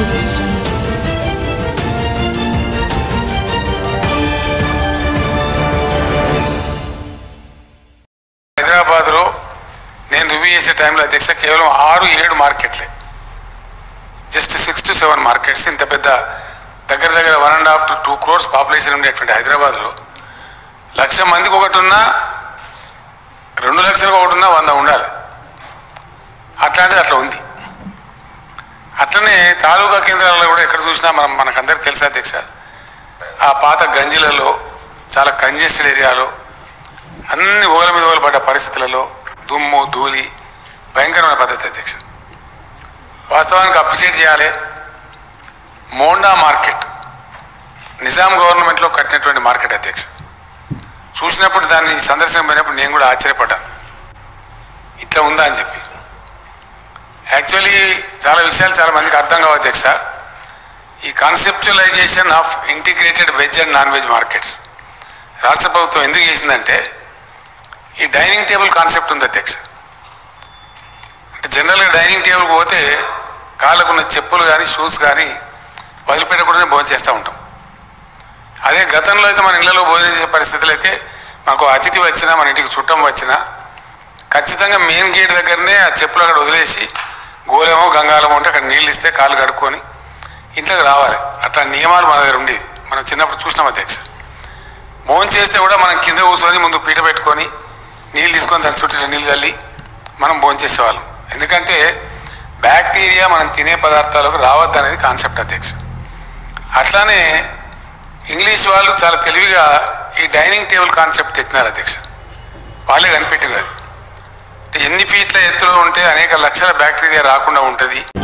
హైదరాబాద్లో నేను రివ్యూ చేసే టైంలో అధ్యక్ష కేవలం ఆరు ఏడు మార్కెట్లే just six to seven markets ఇంత పెద్ద దగ్గర దగ్గర one and half to two crores population ఉండేటువంటి హైదరాబాద్లో లక్ష మందికి ఒకటి ఉన్నా రెండు లక్షలకు ఒకటి ఉన్నా వంద ఉండాలి అట్లాంటిది అట్లా ఉంది అట్లనే తాలూకా కేంద్రాలలో కూడా ఎక్కడ చూసినా మనం మనకందరికి తెలుసా అధ్యక్ష ఆ పాత గంజిలలో చాలా కంజెస్టెడ్ ఏరియాలో అన్ని ఓల మీద ఓల పడ్డ పరిస్థితులలో దుమ్ము ధూళి భయంకరమైన పద్ధతి అధ్యక్ష వాస్తవానికి అప్రిషియేట్ చేయాలి మోండా మార్కెట్ నిజాం గవర్నమెంట్లో కట్టినటువంటి మార్కెట్ అధ్యక్ష చూసినప్పుడు దాన్ని సందర్శన పోయినప్పుడు నేను కూడా ఆశ్చర్యపడ్డాను ఇట్లా ఉందా అని చెప్పి యాక్చువల్లీ చాలా విషయాలు చాలా మందికి అర్థం కావు అధ్యక్ష ఈ conceptualisation of integrated veg and non veg markets రాష్ట్ర ప్రభుత్వం ఎందుకు చేసిందంటే ఈ డైనింగ్ టేబుల్ కాన్సెప్ట్ ఉంది అధ్యక్ష అంటే జనరల్గా డైనింగ్ టేబుల్ పోతే కాళ్ళకున్న చెప్పులు కానీ షూస్ కానీ వదిలిపెట్టకూడనే భోజనం చేస్తూ ఉంటాం అదే గతంలో అయితే మన ఇళ్లలో భోజనం చేసే పరిస్థితులు అయితే మనకు అతిథి వచ్చినా మన ఇంటికి చుట్టం వచ్చినా ఖచ్చితంగా మెయిన్ గేట్ దగ్గరనే ఆ చెప్పులు అక్కడ వదిలేసి గోలేమో గంగాలమో ఉంటే అక్కడ నీళ్ళు ఇస్తే కాళ్ళు కడుక్కొని ఇంట్లోకి రావాలి అట్లా నియమాలు మన దగ్గర ఉండేది మనం చిన్నప్పుడు చూసినాం అధ్యక్ష భోజనం చేస్తే కూడా మనం కింద కూర్చొని ముందు పీట పెట్టుకొని నీళ్ళు తీసుకొని దాని చుట్టూ నీళ్ళు చల్లి మనం భోజనం చేసేవాళ్ళం ఎందుకంటే బ్యాక్టీరియా మనం తినే పదార్థాలకు రావద్దు అనేది కాన్సెప్ట్ అధ్యక్ష అట్లానే ఇంగ్లీష్ వాళ్ళు చాలా తెలివిగా ఈ డైనింగ్ టేబుల్ కాన్సెప్ట్ తెచ్చినారు అధ్యక్ష వాళ్ళే కనిపెట్టింది అది అంటే ఎన్ని ఫీట్ల ఎత్తులో ఉంటే అనేక లక్షల బ్యాక్టీరియా రాకుండా ఉంటుంది